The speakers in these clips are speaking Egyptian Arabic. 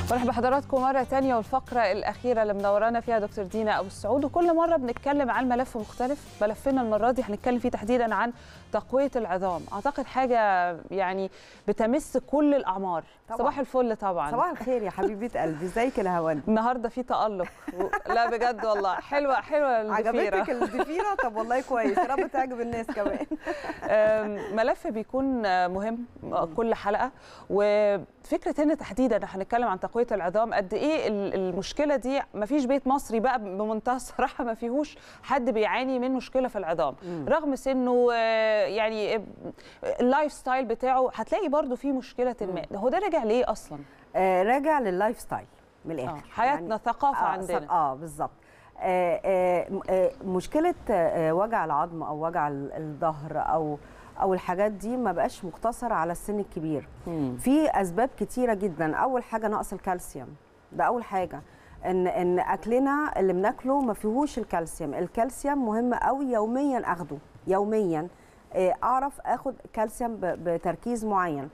مرحبا بحضراتكم مرة تانية والفقرة الأخيرة اللي منورانا فيها دكتور دينا أبو السعود وكل مرة بنتكلم عن ملف مختلف ملفنا المرة دي هنتكلم فيه تحديدا عن تقوية العظام أعتقد حاجة يعني بتمس كل الأعمار طبعاً. صباح الفل طبعا صباح الخير يا حبيبه قلبي ازيك يا نهوان النهارده في تألق لا بجد والله حلوة حلوة الضفيرة عجبتك الضفيره طب والله كويس يا رب تعجب الناس كمان أم، ملف بيكون مهم كل حلقه وفكره ان تحديدا هنتكلم عن تقويه العظام قد ايه ال- المشكله دي ما فيش بيت مصري بقى بمنتهى الصراحه ما فيهوش حد بيعاني من مشكله في العظام رغم سنه آه، يعني آه، اللايف ستايل بتاعه هتلاقي برضو فيه مشكله ما هو ده راجع لايه اصلا آه راجع لللايف ستايل من الاخر آه، حياتنا ثقافه آه عندنا اه بالظبط آه آه م- آه مشكله آه وجع العظم او وجع ال- الظهر او او الحاجات دي ما بقاش مقتصر على السن الكبير مم. في اسباب كتيره جدا اول حاجه نقص الكالسيوم ده اول حاجه ان ان اكلنا اللي بناكله ما فيهوش الكالسيوم الكالسيوم مهم قوي يوميا اخده يوميا آه، اعرف اخد كالسيوم ب- بتركيز معين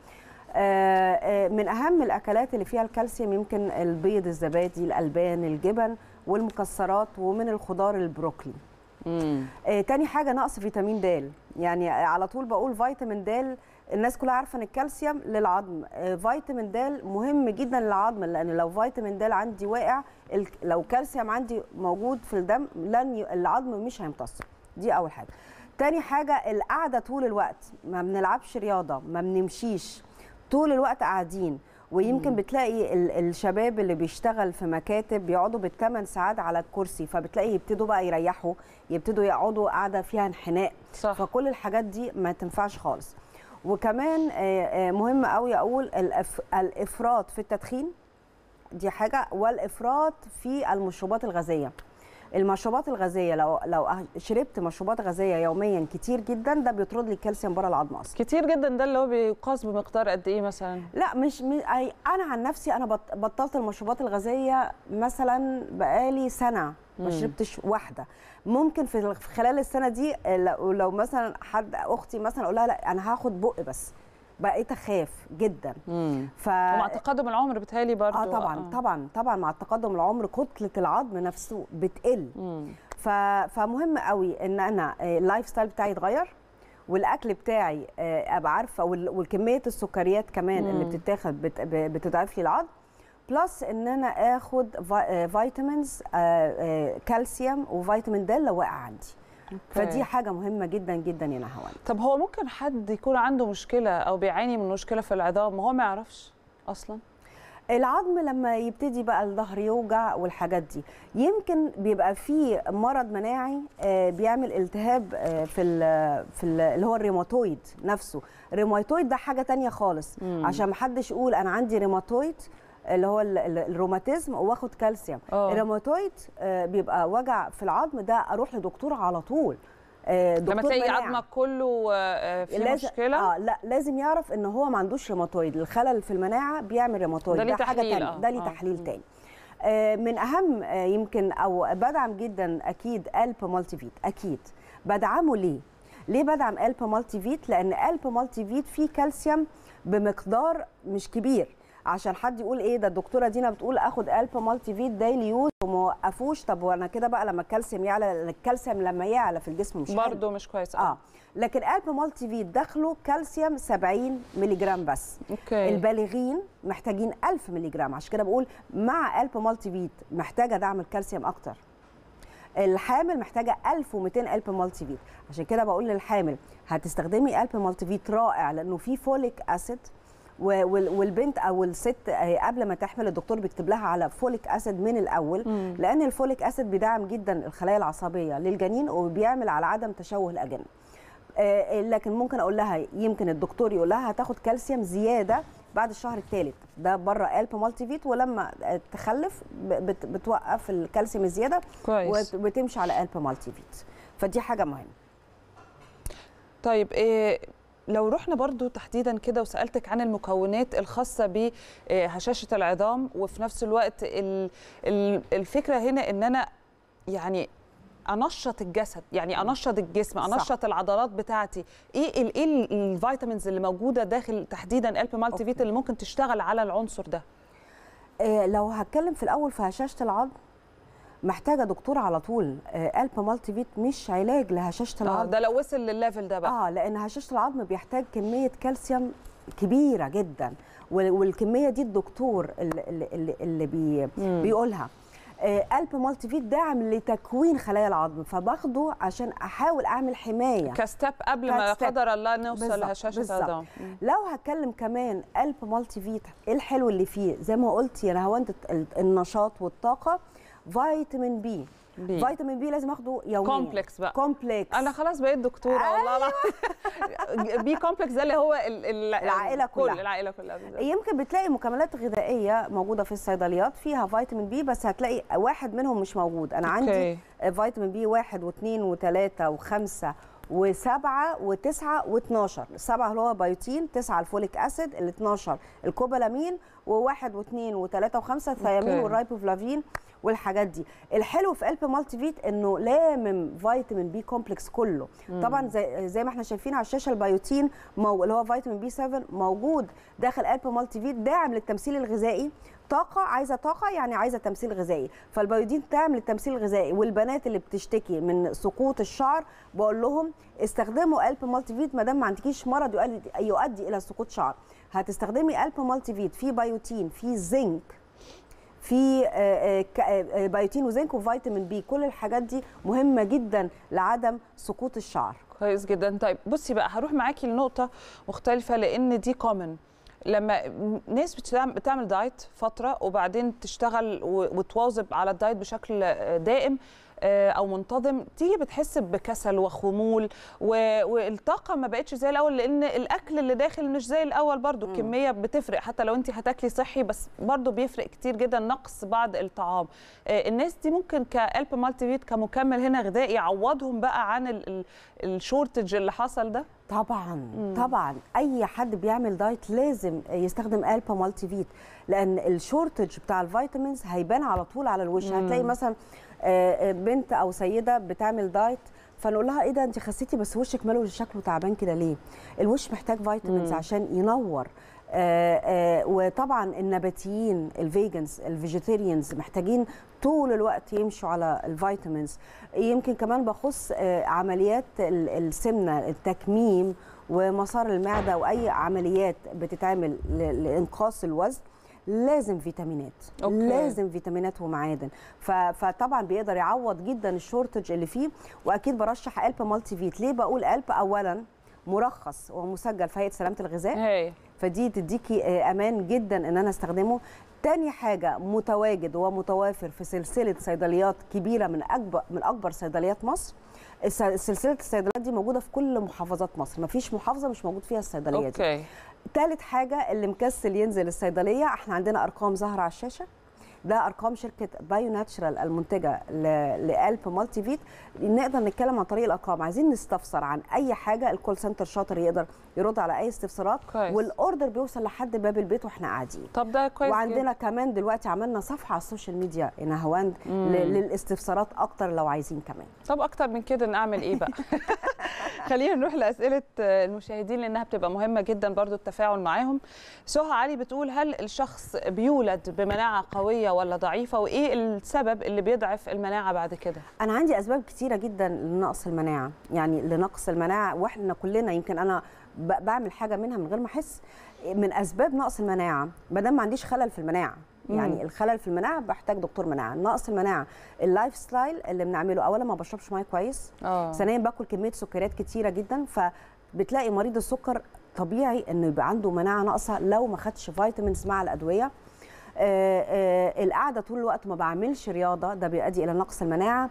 آه، آه، من اهم الاكلات اللي فيها الكالسيوم يمكن البيض الزبادي الالبان الجبن والمكسرات ومن الخضار البروكلي مم. آه، تاني حاجه نقص فيتامين د يعني على طول بقول فيتامين د الناس كلها عارفه ان الكالسيوم للعظم آه، فيتامين د مهم جدا للعظم لان لو فيتامين د عندي واقع ال- لو كالسيوم عندي موجود في الدم لن ي... العظم مش هيمتص دي اول حاجه تاني حاجه القعده طول الوقت ما بنلعبش رياضه ما بنمشيش طول الوقت قاعدين ويمكن بتلاقي ال- الشباب اللي بيشتغل في مكاتب بيقعدوا بالثمان ساعات على الكرسي فبتلاقي يبتدوا بقى يريحوا يبتدوا يقعدوا قاعده فيها انحناء صح فكل الحاجات دي ما تنفعش خالص وكمان آه، آه، مهم قوي اقول الأف... الافراط في التدخين دي حاجه والافراط في المشروبات الغازيه المشروبات الغازيه لو لو شربت مشروبات غازيه يوميا كتير جدا ده بيطرد لي الكالسيوم بره العظم اصلا كتير جدا ده اللي هو بيقاس بمقدار قد ايه مثلا لا مش م... أي- انا عن نفسي انا بط... بطلت المشروبات الغازيه مثلا بقالي سنه ما شربتش واحده ممكن في ال- في خلال السنه دي آه، لو, لو مثلا حد اختي مثلا اقول لها لا انا هاخد بق بس بقيت اخاف جدا مم. ف ومع تقدم العمر بتهيألي برضو اه طبعا طبعا طبعا مع التقدم العمر كتله العظم نفسه بتقل مم. ف... فمهم قوي ان انا آه، اللايف ستايل بتاعي يتغير والاكل بتاعي آه، ابقى عارفه وال- والكميه السكريات كمان اللي مم. بتتاخد بت... ب- بتضعف لي العظم بلس ان انا اخد في- آه، فيتامينز آه، آه، كالسيوم وفيتامين د لو واقع عندي فدي حاجه مهمه جدا جدا يا نهوان طب هو ممكن حد يكون عنده مشكله او بيعاني من مشكله في العظام وهو ما يعرفش اصلا العظم لما يبتدي بقى الظهر يوجع والحاجات دي يمكن بيبقى فيه مرض مناعي آه، بيعمل التهاب آه، في ال في ال اللي هو الريماتويد نفسه الريماتويد ده حاجه تانية خالص مم. عشان ما حدش يقول انا عندي ريماتويد اللي هو ال- ال- الروماتيزم واخد كالسيوم آه. الريماتويد آه، بيبقى وجع في العظم ده اروح لدكتور على طول آه، لما دكتور تلاقي مناعة. عظمك كله آه، فيه لازم مشكله اه لا لازم يعرف ان هو ما عندوش ريماتويد الخلل في المناعه بيعمل ريماتويد ده ليه حاجه تحليل، تانية آه، ده ليه آه. تحليل مم. تاني آه، من اهم آه، يمكن او بدعم جدا اكيد الب مالتي فيت اكيد بدعمه ليه ليه بدعم الب مالتي فيت لان الب مالتي فيت فيه كالسيوم بمقدار مش كبير عشان حد يقول ايه ده الدكتوره دينا بتقول اخد الب مالتي فيت دايلي يوز وما وقفوش طب وانا كده بقى لما الكالسيوم يعلى لأن الكالسيوم لما يعلى في الجسم مش حلو. برضه مش كويس اه لكن الب مالتي فيت داخله كالسيوم 70 مللي جرام بس اوكي البالغين محتاجين 1000 مللي جرام عشان كده بقول مع الب مالتي فيت محتاجه دعم الكالسيوم اكتر الحامل محتاجه 1200 الب مالتي فيت عشان كده بقول للحامل هتستخدمي الب مالتي فيت رائع لانه فيه فوليك اسيد و- وال- والبنت او الست آه، قبل ما تحمل الدكتور بيكتب لها على فوليك اسيد من الاول مم. لان الفوليك اسيد بيدعم جدا الخلايا العصبيه للجنين وبيعمل على عدم تشوه الاجنه آه، لكن ممكن اقول لها يمكن الدكتور يقول لها هتاخد كالسيوم زياده بعد الشهر الثالث ده بره الب مالتي فيت ولما آه، تخلف ب- بت- بتوقف الكالسيوم الزياده كويس وت- وتمشي على الب مالتي فيت فدي حاجه مهمه طيب إيه لو رحنا برضو تحديدا كده وسالتك عن المكونات الخاصه بهشاشه العظام وفي نفس الوقت ال- ال- الفكره هنا ان انا يعني انشط الجسد يعني انشط الجسم صح. انشط العضلات بتاعتي ايه ال- ايه ال- الفيتامينز اللي موجوده داخل تحديدا الب مالتي أوكي. فيت اللي ممكن تشتغل على العنصر ده آه، لو هتكلم في الاول في هشاشه العظم محتاجه دكتور على طول آه، الب مالتي فيت مش علاج لهشاشه اه العظم ده لو وصل للليفل ده بقى اه لان هشاشه العظم بيحتاج كميه كالسيوم كبيره جدا وال- والكميه دي الدكتور اللي, اللي, اللي بي مم. بيقولها آه، الب مالتي فيت داعم لتكوين خلايا العظم فباخده عشان احاول اعمل حمايه كستيب قبل ما كستيب. قدر الله نوصل بالظبط، لهشاشه بالظبط. العظام مم. لو هتكلم كمان الب مالتي فيت ايه الحلو اللي فيه زي ما قلت يا نهاوند ال- النشاط والطاقه فيتامين بي بي. فيتامين بي لازم اخده يوميا كومبلكس بقى كومبلكس انا خلاص بقيت دكتوره والله العظيم بي كومبلكس ده اللي هو ال- ال- العائلة كل كلها. العائله كلها بالظبط. يمكن بتلاقي مكملات غذائيه موجوده في الصيدليات فيها فيتامين بي بس هتلاقي واحد منهم مش موجود انا عندي أوكي. فيتامين بي واحد واثنين وثلاثه وخمسه وسبعه وتسعه و12 السبعه اللي هو بيوتين تسعه الفوليك اسيد ال 12 الكوبالامين وواحد واثنين وثلاثه وخمسه الثيامين أوكي. والرايبوفلافين والحاجات دي الحلو في قلب مالتي فيت انه لامم فيتامين بي كومبلكس كله طبعا زي زي ما احنا شايفين على الشاشه البيوتين مو اللي هو فيتامين بي 7 موجود داخل قلب مالتي فيت داعم للتمثيل الغذائي طاقة عايزة طاقة يعني عايزة تمثيل غذائي فالبيودين داعم للتمثيل الغذائي والبنات اللي بتشتكي من سقوط الشعر بقول لهم استخدموا قلب مالتي فيت ما دام ما عندكيش مرض يؤدي, يؤدي الى سقوط شعر هتستخدمي قلب مالتي فيت فيه بيوتين فيه زنك في آه، آه، ك- آه، بيوتين وزنك وفيتامين بي كل الحاجات دي مهمه جدا لعدم سقوط الشعر كويس جدا طيب بصي بقى هروح معاكي لنقطه مختلفه لان دي كومن لما ناس بتعمل, بتعمل دايت فتره وبعدين تشتغل و- وتواظب على الدايت بشكل آه، دائم آه، او منتظم تيجي بتحس بكسل وخمول و- والطاقه ما بقتش زي الاول لان الاكل اللي داخل مش زي الاول برضو الكميه بتفرق حتى لو انت هتاكلي صحي بس برضو بيفرق كتير جدا نقص بعض الطعام آه، الناس دي ممكن كالب مالتي فيت كمكمل هنا غذائي يعوضهم بقى عن ال- ال- الشورتج اللي حصل ده طبعا طبعا اي حد بيعمل دايت لازم يستخدم البا مالتي فيت لان الشورتج بتاع الفيتامينز هيبان على طول على الوش هتلاقي مثلا آه، آه، بنت او سيده بتعمل دايت فنقول لها ايه ده انت خسيتي بس وشك ماله شكله تعبان كده ليه الوش محتاج فيتامينز عشان ينور آه، آه، وطبعا النباتيين الفيجنز الفيجيتيريانز محتاجين طول الوقت يمشوا على الفيتامينز يمكن كمان بخص آه، عمليات ال- السمنه التكميم ومسار المعده واي عمليات بتتعمل ل- لانقاص الوزن لازم فيتامينات أوكي. لازم فيتامينات ومعادن ف- فطبعا بيقدر يعوض جدا الشورتج اللي فيه واكيد برشح قلب مالتي فيت ليه بقول قلب اولا مرخص ومسجل في هيئه سلامه الغذاء هي فدي تديكي آه، امان جدا ان انا استخدمه تاني حاجة متواجد ومتوافر في سلسلة صيدليات كبيرة من أكبر من أكبر صيدليات مصر الس- سلسلة الصيدليات دي موجودة في كل محافظات مصر مفيش محافظة مش موجود فيها الصيدلية دي اوكي تالت حاجة اللي مكسل ينزل الصيدلية احنا عندنا أرقام ظاهرة على الشاشة ده ارقام شركه بايو ناتشرال المنتجه ل- لقلب مالتي فيت نقدر نتكلم عن طريق الارقام عايزين نستفسر عن اي حاجه الكول سنتر شاطر يقدر يرد على اي استفسارات كويس. والاوردر بيوصل لحد باب البيت واحنا قاعدين طب ده كويس وعندنا كمان دلوقتي عملنا صفحه على السوشيال ميديا يا نهاوند ل- للاستفسارات اكتر لو عايزين كمان طب اكتر من كده نعمل ايه بقى خلينا نروح لاسئله المشاهدين لانها بتبقى مهمه جدا برضو التفاعل معاهم سهى علي بتقول هل الشخص بيولد بمناعه قويه ولا ضعيفه وايه السبب اللي بيضعف المناعه بعد كده انا عندي اسباب كتيره جدا لنقص المناعه يعني لنقص المناعه واحنا كلنا يمكن انا ب- بعمل حاجه منها من غير ما احس من اسباب نقص المناعه ما دام ما عنديش خلل في المناعه يعني الخلل في المناعه بحتاج دكتور مناعه نقص المناعه اللايف ستايل اللي بنعمله اولا ما بشربش ميه كويس اه ثانيا باكل كميه سكريات كتيره جدا فبتلاقي مريض السكر طبيعي انه يبقى عنده مناعه ناقصه لو ما خدش فيتامينز مع الادويه آه، آه، القعده طول الوقت ما بعملش رياضه ده بيؤدي الى نقص المناعه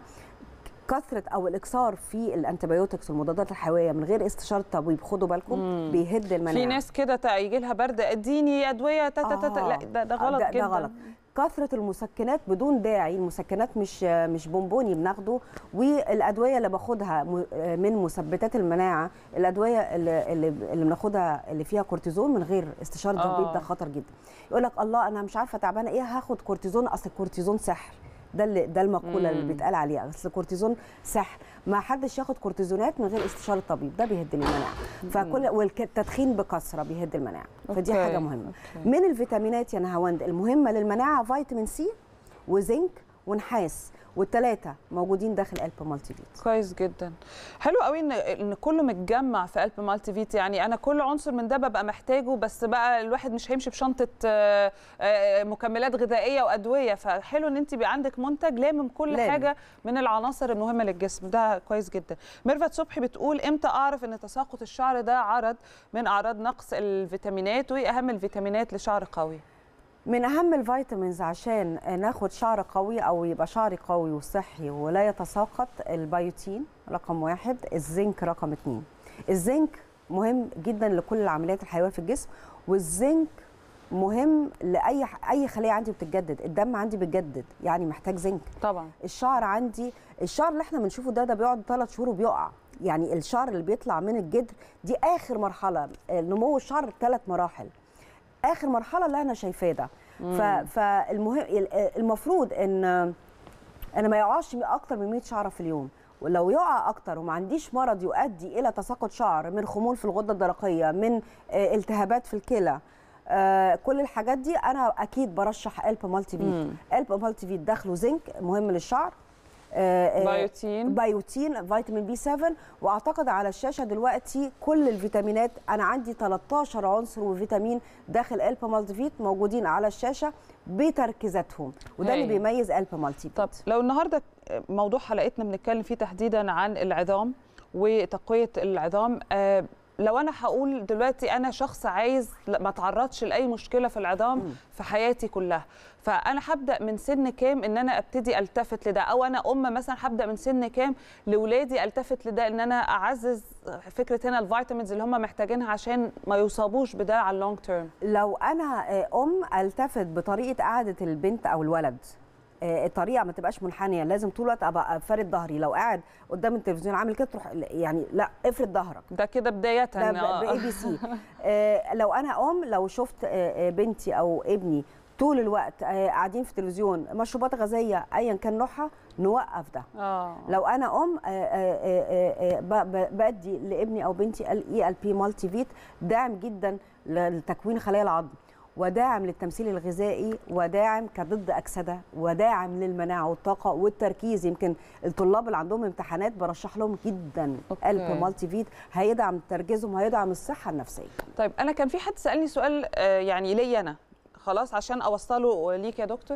كثره او الاكثار في الانتبيوتكس والمضادات الحيويه من غير استشاره الطبيب خدوا بالكم بيهد المناعه في ناس كده تع- يجي لها برد اديني ادويه تا تا تا تا. لا ده, ده غلط ده, جدا ده غلط كثره المسكنات بدون داعي المسكنات مش مش بونبوني بناخده والادويه اللي باخدها م- من مثبتات المناعه الادويه اللي اللي, اللي بناخدها اللي فيها كورتيزون من غير استشاره آه. الطبيب ده خطر جدا يقول لك الله انا مش عارفه تعبانه ايه هاخد كورتيزون اصل الكورتيزون سحر ده اللي ده المقوله اللي مم. بيتقال عليها اصل الكورتيزون سحر ما حدش ياخد كورتيزونات من غير استشاره الطبيب ده بيهد المناعه فكل والتدخين بكثره بيهد المناعه فدي أوكي. حاجه مهمه أوكي. من الفيتامينات يا نهاوند المهمه للمناعه فيتامين سي وزنك ونحاس والثلاثه موجودين داخل قلب مالتي فيت كويس جدا حلو قوي ان ان كله متجمع في قلب مالتي فيت يعني انا كل عنصر من ده ببقى محتاجه بس بقى الواحد مش هيمشي بشنطه آه، آه، مكملات غذائيه وادويه فحلو ان انت يبقى عندك منتج لامم كل لامم. حاجه من العناصر المهمه للجسم ده كويس جدا ميرفت صبحي بتقول امتى اعرف ان تساقط الشعر ده عرض من اعراض نقص الفيتامينات وايه اهم الفيتامينات لشعر قوي من اهم الفيتامينز عشان ناخد شعر قوي او يبقى شعري قوي وصحي ولا يتساقط البيوتين رقم واحد الزنك رقم اتنين الزنك مهم جدا لكل العمليات الحيويه في الجسم والزنك مهم لاي اي خليه عندي بتتجدد الدم عندي بيتجدد يعني محتاج زنك طبعا الشعر عندي الشعر اللي احنا بنشوفه ده ده بيقعد ثلاث شهور وبيقع يعني الشعر اللي بيطلع من الجدر دي اخر مرحله نمو الشعر ثلاث مراحل اخر مرحله اللي انا شايفاه ده ف- فالمهم المفروض ان انا ما يقعش اكتر من 100 شعره في اليوم ولو يقع اكتر وما عنديش مرض يؤدي الى تساقط شعر من خمول في الغده الدرقيه من آه، التهابات في الكلى آه، كل الحاجات دي انا اكيد برشح قلب مالتي مم. فيت قلب مالتي فيت داخله زنك مهم للشعر آه، آه، بايوتين بايوتين فيتامين بي 7 واعتقد على الشاشه دلوقتي كل الفيتامينات انا عندي 13 عنصر وفيتامين داخل قلب مالتي فيت موجودين على الشاشه بتركيزاتهم وده اللي هايل. بيميز قلب مالتي فيت طب لو النهارده موضوع حلقتنا بنتكلم فيه تحديدا عن العظام وتقويه العظام آه، لو انا هقول دلوقتي انا شخص عايز لا- ما اتعرضش لاي مشكله في العظام مم. في حياتي كلها فانا هبدا من سن كام ان انا ابتدي التفت لده او انا ام مثلا هبدا من سن كام لاولادي التفت لده ان انا اعزز فكره هنا الفيتامينز اللي هم محتاجينها عشان ما يصابوش بده على اللونج تيرم لو انا آه، ام التفت بطريقه قعده البنت او الولد آه، الطريقه ما تبقاش منحنيه لازم طول الوقت ابقى فارد ظهري لو قاعد قدام التلفزيون عامل كده تروح يعني لا افرد ظهرك ده كده بدايه ده آه. باي بي سي لو انا ام لو شفت آه، آه، بنتي او ابني طول الوقت آه، قاعدين في التلفزيون مشروبات غازيه ايا كان نوعها نوقف ده اه لو انا ام آه، آه، آه، آه، ب- ب- بدي لابني او بنتي الاي ال بي مالتي فيت داعم جدا لتكوين خلايا العظم وداعم للتمثيل الغذائي وداعم كضد اكسده وداعم للمناعه والطاقه والتركيز يمكن الطلاب اللي عندهم امتحانات برشح لهم جدا أوكي. قلب مالتي فيت هيدعم تركيزهم هيدعم الصحه النفسيه طيب انا كان في حد سالني سؤال آه، يعني ليا انا خلاص عشان اوصله ليك يا دكتور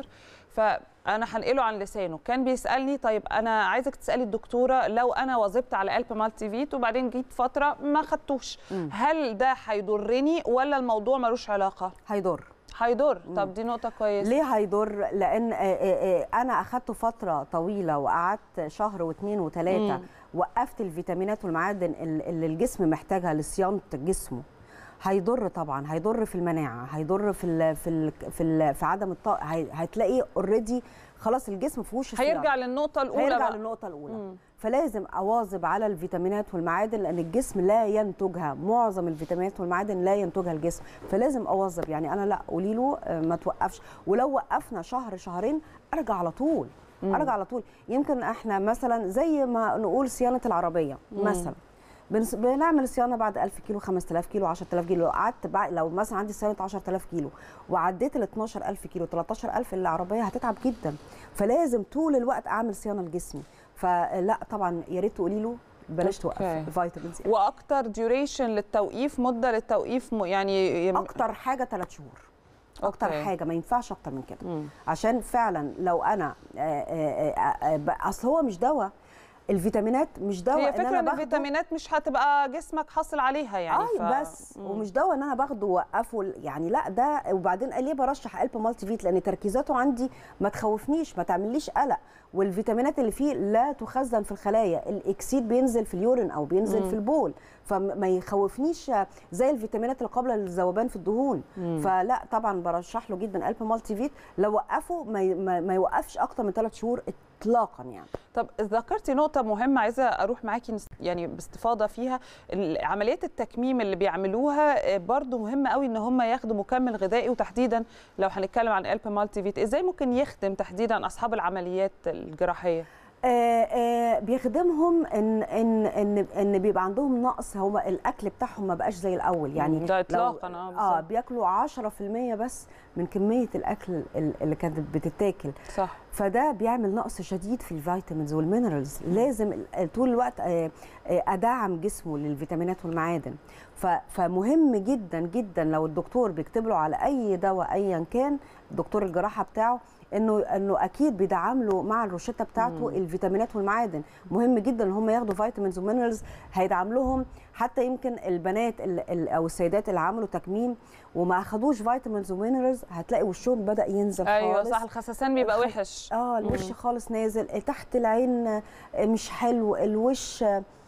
فانا هنقله عن لسانه كان بيسالني طيب انا عايزك تسالي الدكتوره لو انا واظبت على قلب مالتي فيت وبعدين جيت فتره ما خدتوش مم. هل ده هيضرني ولا الموضوع ملوش علاقه هيضر هيضر طب دي نقطه كويسه ليه هيضر لان آه، آه، آه، انا اخدته فتره طويله وقعدت شهر واثنين وثلاثه مم. وقفت الفيتامينات والمعادن ال- اللي الجسم محتاجها لصيانه جسمه هيضر طبعا هيضر في المناعه هيضر في ال في ال في, ال في عدم الطاقه هي- هتلاقي اوريدي خلاص الجسم ما فيهوش صيانة. هيرجع للنقطه الاولى هيرجع بقى. للنقطه الاولى مم. فلازم اواظب على الفيتامينات والمعادن لان الجسم لا ينتجها معظم الفيتامينات والمعادن لا ينتجها الجسم فلازم اواظب يعني انا لا قولي له آه، ما توقفش ولو وقفنا شهر شهرين ارجع على طول مم. ارجع على طول يمكن احنا مثلا زي ما نقول صيانه العربيه مم. مثلا بنس- بنعمل صيانه بعد 1000 كيلو 5000 كيلو 10000 كيلو لو قعدت بع- لو مثلا عندي صيانه 10000 كيلو وعديت ال 12000 كيلو 13000 العربيه هتتعب جدا فلازم طول الوقت اعمل صيانه لجسمي فلا طبعا يا ريت تقولي له بلاش توقف أوكي. الفيتامينز واكتر ديوريشن للتوقيف مده للتوقيف م- يعني يم- اكتر حاجه 3 شهور اكتر أوكي. حاجه ما ينفعش اكتر من كده مم. عشان فعلا لو انا آه، آه، آه، آه، ب- اصل هو مش دواء الفيتامينات مش دواء هي إن فكره أنا ان باخده- الفيتامينات مش هتبقى جسمك حاصل عليها يعني اي بس مم. ومش دواء ان انا باخده ووقفه يعني لا ده وبعدين ليه برشح قلب مالتي فيت لان تركيزاته عندي ما تخوفنيش ما تعمليش قلق والفيتامينات اللي فيه لا تخزن في الخلايا الاكسيد بينزل في اليورين او بينزل مم. في البول فما يخوفنيش زي الفيتامينات اللي قابله للذوبان في الدهون مم. فلا طبعا برشح له جدا قلب مالتي فيت لو وقفه ما, ي- ما, ما يوقفش اكتر من ثلاث شهور اطلاقا يعني طب ذكرتي نقطة مهمة عايزة أروح معاكي نس- يعني باستفاضة فيها ال- عمليات التكميم اللي بيعملوها آه، برضو مهمة قوي إن هم ياخدوا مكمل غذائي وتحديدا لو هنتكلم عن ألب مالتي فيت إزاي ممكن يخدم تحديدا أصحاب العمليات الجراحية؟ آه، آه، بيخدمهم ان ان ان ان بيبقى عندهم نقص هو الاكل بتاعهم ما بقاش زي الاول يعني ده لو- إطلاقاً، آه، اه بالظبط. بياكلوا 10% بس من كميه الاكل ال- اللي كانت بتتاكل صح فده بيعمل نقص شديد في الفيتامينز والمينرالز لازم ال- طول الوقت آه، آه، ادعم جسمه للفيتامينات والمعادن ف- فمهم جدا جدا لو الدكتور بيكتب له على اي دواء ايا كان دكتور الجراحه بتاعه انه انه اكيد بيدعم له مع الروشته بتاعته الفيتامينات والمعادن مهم جدا ان هم ياخدوا فيتامينز ومينرالز هيدعم لهم حتى يمكن البنات ال- ال- او السيدات اللي عملوا تكميم وما اخدوش فيتامينز ومينرالز هتلاقي وشهم بدا ينزل أيوه خالص صح الخسسان بيبقى الخ- وحش اه الوش خالص نازل تحت العين مش حلو الوش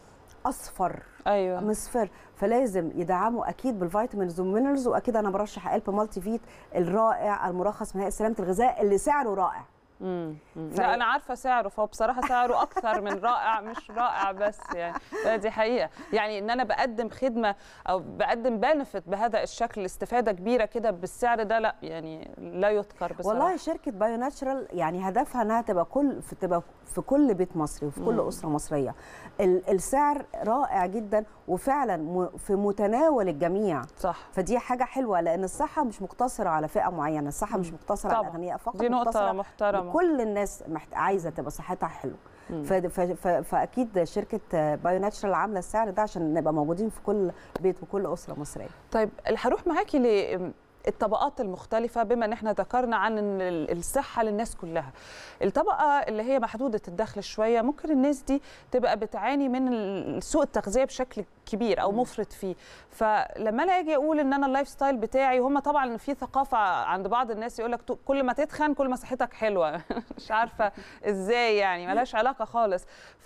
اصفر أيوه مصفر فلازم يدعموا اكيد بالفيتامينز والمينرالز واكيد انا برشح الب مالتي فيت الرائع المرخص من هيئه سلامه الغذاء اللي سعره رائع مم. مم. ف- لا انا عارفه سعره فهو بصراحه سعره اكثر من رائع مش رائع بس يعني لا دي حقيقه يعني ان انا بقدم خدمه او بقدم بنفيت بهذا الشكل استفاده كبيره كده بالسعر ده لا يعني لا يذكر بصراحه والله شركه بايو ناتشرال يعني هدفها انها تبقى كل في تبقى في كل بيت مصري وفي كل اسره مصريه ال- السعر رائع جدا وفعلا م- في متناول الجميع صح فدي حاجه حلوه لان الصحه مش مقتصره على فئه معينه الصحه مش مقتصره على طبعاً. الاغنياء فقط دي نقطه مقتصرة محترمه كل الناس محت... عايزه تبقى صحتها حلوه ف... ف... ف... فاكيد شركه بايو ناتشرال عامله السعر ده عشان نبقى موجودين في كل بيت وكل اسره مصريه طيب هروح معاكي ل الطبقات المختلفة بما ان احنا ذكرنا عن إن ال- الصحة للناس كلها. الطبقة اللي هي محدودة الدخل شوية ممكن الناس دي تبقى بتعاني من ال- سوء التغذية بشكل كبير او مفرط فيه. فلما انا اجي اقول ان انا اللايف ستايل بتاعي هم طبعا في ثقافة عند بعض الناس يقول لك كل ما تتخن كل ما صحتك حلوة. مش عارفة ازاي يعني ملهاش علاقة خالص.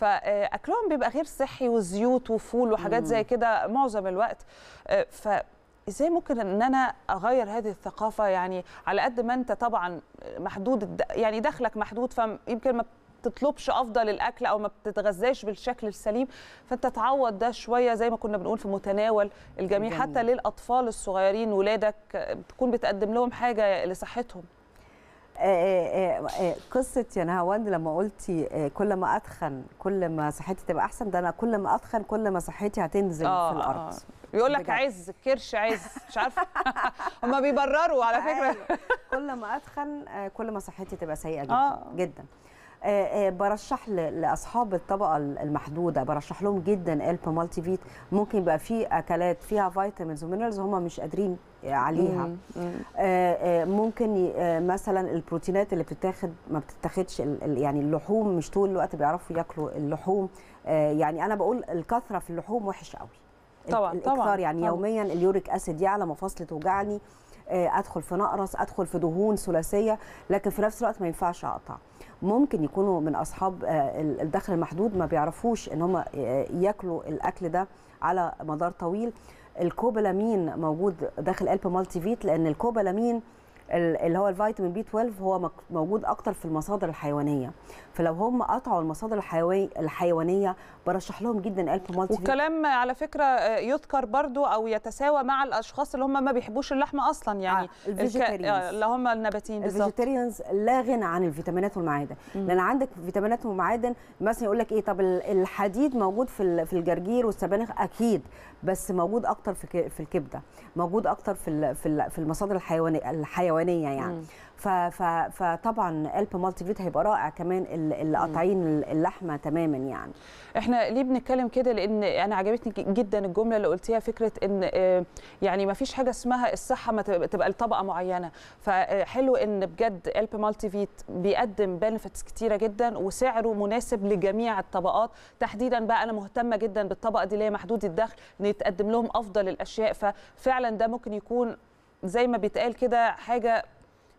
فاكلهم بيبقى غير صحي وزيوت وفول وحاجات زي كده معظم الوقت. آه، ف ازاي ممكن ان انا اغير هذه الثقافه يعني على قد ما انت طبعا محدود الد... يعني دخلك محدود فيمكن ما بتطلبش افضل الاكل او ما بتتغذاش بالشكل السليم فانت تعوض ده شويه زي ما كنا بنقول في متناول الجميع الجميع. حتى للاطفال الصغيرين ولادك تكون بتقدم لهم حاجه لصحتهم آه، آه، آه، قصه يا نهاوند لما قلتي آه، كل ما اتخن كل ما صحتي تبقى احسن ده انا كل ما اتخن كل ما صحتي هتنزل آه، في الارض آه. يقول لك بجد. عز كرش عز مش عارفه هم بيبرروا على فكره أيوة. كل ما اتخن آه، كل ما صحتي تبقى سيئه جدا آه. جدا آه، آه، برشح ل- لاصحاب الطبقه المحدوده برشح لهم جدا الب مالتي فيت ممكن يبقى في اكلات فيها فيتامينز ومينرالز هم مش قادرين عليها مم، مم. آه، آه، ممكن ي- آه، مثلا البروتينات اللي بتتاخد ما بتتاخدش ال- ال- يعني اللحوم مش طول الوقت بيعرفوا ياكلوا اللحوم آه، يعني انا بقول الكثره في اللحوم وحش قوي طبعاً، الاكثار طبعاً، يعني طبعاً. يوميا اليوريك اسيد يعلى مفاصلي توجعني آه، ادخل في نقرس ادخل في دهون ثلاثيه لكن في نفس الوقت ما ينفعش اقطع ممكن يكونوا من اصحاب آه، ال- الدخل المحدود ما بيعرفوش ان هم ياكلوا الاكل ده على مدار طويل الكوبالامين موجود داخل الب مالتي فيت لان الكوبالامين ال- اللي هو الفيتامين بي 12 هو مك- موجود اكتر في المصادر الحيوانيه فلو هم قطعوا المصادر الحيوي الحيوانيه برشح لهم جدا الب مالتي فيت والكلام على فكره آه، يذكر برضو او يتساوى مع الاشخاص اللي هم ما بيحبوش اللحمه اصلا يعني آه، الفيجيتيريانز. آه، اللي هم النباتيين بالظبط الفيجيتيريانز لا غنى عن الفيتامينات والمعادن لان عندك فيتامينات ومعادن مثلا يقول لك ايه طب ال- الحديد موجود في ال- في الجرجير والسبانخ اكيد بس موجود اكتر في ك- في الكبده موجود اكتر في ال- في ال- في المصادر الحيوانيه الحيوانيه يعني ف- ف- فطبعا الب مالتي فيت هيبقى رائع كمان ال- اللي قاطعين اللحمه تماما يعني احنا ليه بنتكلم كده لان انا عجبتني ج- جدا الجمله اللي قلتيها فكره ان آه، يعني ما فيش حاجه اسمها الصحه ما تبقى تبقى لطبقه معينه فحلو ان بجد الب مالتي فيت بيقدم بنفتس كتيره جدا وسعره مناسب لجميع الطبقات تحديدا بقى انا مهتمه جدا بالطبقه دي اللي هي محدود الدخل ان يتقدم لهم افضل الاشياء ففعلا ده ممكن يكون زي ما بيتقال كده حاجه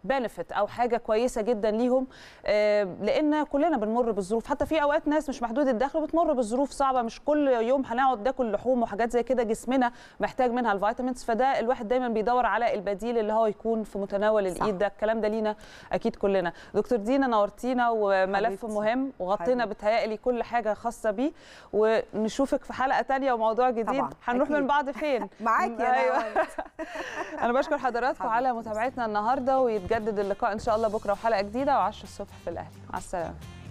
بنفيت او حاجه كويسه جدا ليهم آه، لان كلنا بنمر بالظروف حتى في اوقات ناس مش محدود الدخل بتمر بظروف صعبه مش كل يوم هنقعد ناكل لحوم وحاجات زي كده جسمنا محتاج منها الفيتامينز فده الواحد دايما بيدور على البديل اللي هو يكون في متناول صح. الايد ده الكلام ده لينا اكيد كلنا دكتور دينا نورتينا وملف حبيبتي. مهم وغطينا حبيبتي. بتهيألي كل حاجه خاصه بيه ونشوفك في حلقه تانية وموضوع جديد طبعاً، هنروح أكيد. من بعض فين معاكي يا أيوة. نهاوند. انا بشكر حضراتكم على حبيبتي. متابعتنا النهارده ويتجدد اللقاء ان شاء الله بكره وحلقه جديده و10 الصبح في الاهلي مع السلامه